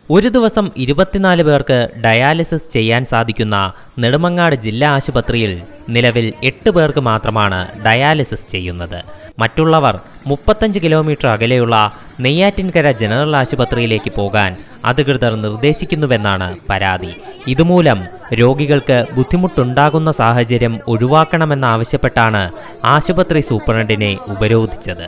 ഒരു ദിവസം ഇരുപത്തിനാല് പേർക്ക് ഡയാലിസിസ് ചെയ്യാൻ സാധിക്കുന്ന നെടുമങ്ങാട് ജില്ലാ ആശുപത്രിയിൽ നിലവിൽ എട്ട് പേർക്ക് മാത്രമാണ് ഡയാലിസിസ് ചെയ്യുന്നത് മറ്റുള്ളവർ മുപ്പത്തഞ്ച് കിലോമീറ്റർ അകലെയുള്ള നെയ്യാറ്റിൻകര ജനറൽ ആശുപത്രിയിലേക്ക് പോകാൻ അധികൃതർ നിർദ്ദേശിക്കുന്നുവെന്നാണ് പരാതി ഇതുമൂലം രോഗികൾക്ക് ബുദ്ധിമുട്ടുണ്ടാകുന്ന സാഹചര്യം ഒഴിവാക്കണമെന്നാവശ്യപ്പെട്ടാണ് ആശുപത്രി സൂപ്രണ്ടിനെ ഉപരോധിച്ചത്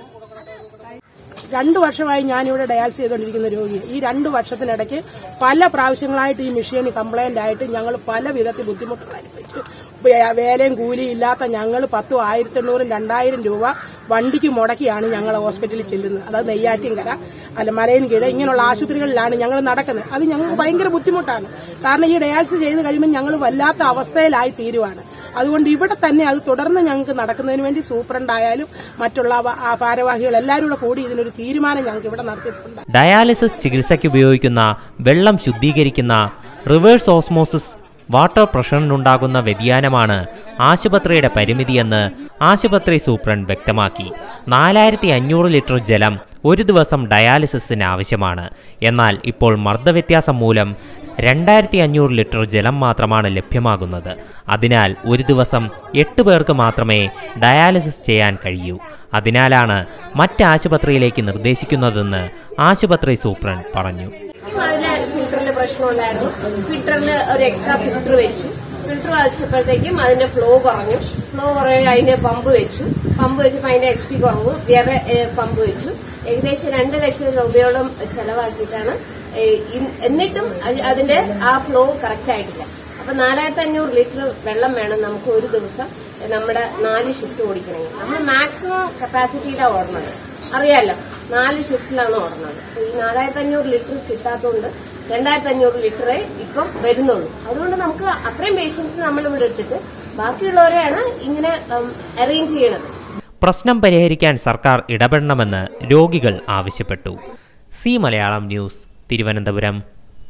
രണ്ടു വർഷമായി ഞാനിവിടെ ഡയാലിസിസ് ചെയ്തുകൊണ്ടിരിക്കുന്ന രോഗി ഈ രണ്ടു വർഷത്തിനിടയ്ക്ക് പല പ്രാവശ്യങ്ങളായിട്ട് ഈ മെഷീൻ കംപ്ലൈന്റ് ആയിട്ട് ഞങ്ങൾ പല വിധത്തിൽ ബുദ്ധിമുട്ടുകൾ അനുഭവിച്ചു വേ- വേലയും കൂലിയും ഇല്ലാത്ത ഞങ്ങൾ പത്തും ആയിരത്തി എണ്ണൂറും രണ്ടായിരം രൂപ വണ്ടിക്ക് മുടക്കിയാണ് ഞങ്ങൾ ഹോസ്പിറ്റലിൽ ചെല്ലുന്നത് അതായത് നെയ്യാറ്റിൻകര അല്ല മലയൻകീഴ് ഇങ്ങനെയുള്ള ആശുപത്രികളിലാണ് ഞങ്ങൾ നടക്കുന്നത് അത് ഞങ്ങൾക്ക് ഭയങ്കര ബുദ്ധിമുട്ടാണ് കാരണം ഈ ഡയാലിസിസ് ചെയ്ത് കഴിയുമ്പോൾ ഞങ്ങൾ വല്ലാത്ത അവസ്ഥയിലായി തീരുവാണ് അതുകൊണ്ട് ഇവിടെ തന്നെ അത് തുടർന്ന് ഞങ്ങൾക്ക് നടക്കുന്നതിന് വേണ്ടി സൂപ്രണ്ടായാലും മറ്റുള്ള വ- ആ ഭാരവാഹികൾ എല്ലാവരും കൂടെ കൂടി ഇതിനൊരു തീരുമാനം ഞങ്ങൾക്ക് ഇവിടെ നടത്തിയിട്ടുണ്ട് ഡയാലിസിസ് ചികിത്സയ്ക്ക് ഉപയോഗിക്കുന്ന വെള്ളം ശുദ്ധീകരിക്കുന്ന റിവേഴ്സ് ഓസ്മോസിസ് വാട്ടർ പ്രഷറിനുണ്ടാകുന്ന വ്യതിയാനമാണ് ആശുപത്രിയുടെ പരിമിതിയെന്ന് ആശുപത്രി സൂപ്രണ്ട് വ്യക്തമാക്കി നാലായിരത്തി അഞ്ഞൂറ് ലിറ്റർ ജലം ഒരു ദിവസം ഡയാലിസിസിന് ആവശ്യമാണ് എന്നാൽ ഇപ്പോൾ മർദ്ദവ്യത്യാസം മൂലം രണ്ടായിരത്തി അഞ്ഞൂറ് ലിറ്റർ ജലം മാത്രമാണ് ലഭ്യമാകുന്നത് അതിനാൽ ഒരു ദിവസം എട്ട് പേർക്ക് മാത്രമേ ഡയാലിസിസ് ചെയ്യാൻ കഴിയൂ അതിനാലാണ് മറ്റ് ആശുപത്രിയിലേക്ക് നിർദ്ദേശിക്കുന്നതെന്ന് ആശുപത്രി സൂപ്രണ്ട് പറഞ്ഞു അതിന് ഫിൽറ്ററിൽ പ്രശ്നമുണ്ടായിരുന്നു ഫിൽറ്ററിൽ ഒരു എക്സ്ട്രാ ഫിൽറ്റർ വെച്ചു ഫിൽറ്റർ വെച്ചപ്പോഴത്തേക്കും അതിന്റെ ഫ്ലോ കുറഞ്ഞു ഫ്ലോ കുറഞ്ഞ് അതിന്റെ പമ്പ് വെച്ചു പമ്പ് വെച്ചപ്പോൾ അതിന്റെ എച്ച് പി കുറവ് വേറെ ഏഹ്, പമ്പ് വെച്ചു ഏകദേശം രണ്ട് ലക്ഷം രൂപയോളം ചെലവാക്കിയിട്ടാണ് ഏഹ്, ഇൻ- എന്നിട്ടും അത് അതിന്റെ ആ ഫ്ലോ കറക്റ്റ് ആയിട്ടില്ല അപ്പൊ നാലായിരത്തി അഞ്ഞൂറ് ലിറ്റർ വെള്ളം വേണം നമുക്ക് ഒരു ദിവസം നമ്മുടെ നാല് ഷിഫ്റ്റ് ഓടിക്കണമെങ്കിൽ നമ്മൾ മാക്സിമം കപ്പാസിറ്റിയിലാണ് ഓടുന്നത് അറിയാലോ നാല് ഷിഫ്റ്റിലാണ് ഓടുന്നത് അപ്പൊ ഈ നാലായിരത്തി അഞ്ഞൂറ് ലിറ്റർ കിട്ടാത്തതുകൊണ്ട് രണ്ടായിരത്തി അഞ്ഞൂറ് ലിറ്ററേ ഇപ്പം വരുന്നുള്ളൂ അതുകൊണ്ട് നമുക്ക് അത്രയും പേഷ്യൻസ് നമ്മൾ ഇവിടെ എടുത്തിട്ട് ബാക്കിയുള്ളവരെയാണ് ഇങ്ങനെ അറേഞ്ച് ചെയ്യണത് പ്രശ്നം പരിഹരിക്കാൻ സർക്കാർ ഇടപെടണമെന്ന് രോഗികൾ ആവശ്യപ്പെട്ടു സി മലയാളം ന്യൂസ് തിരുവനന്തപുരം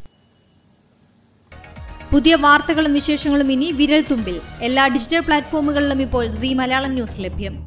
പുതിയ വാർത്തകളും വിശേഷങ്ങളും ഇനി വിരൽ തുമ്പിൽ എല്ലാ ഡിജിറ്റൽ പ്ലാറ്റ്ഫോമുകളിലും ഇപ്പോൾ സി മലയാളം ന്യൂസ് ലഭ്യം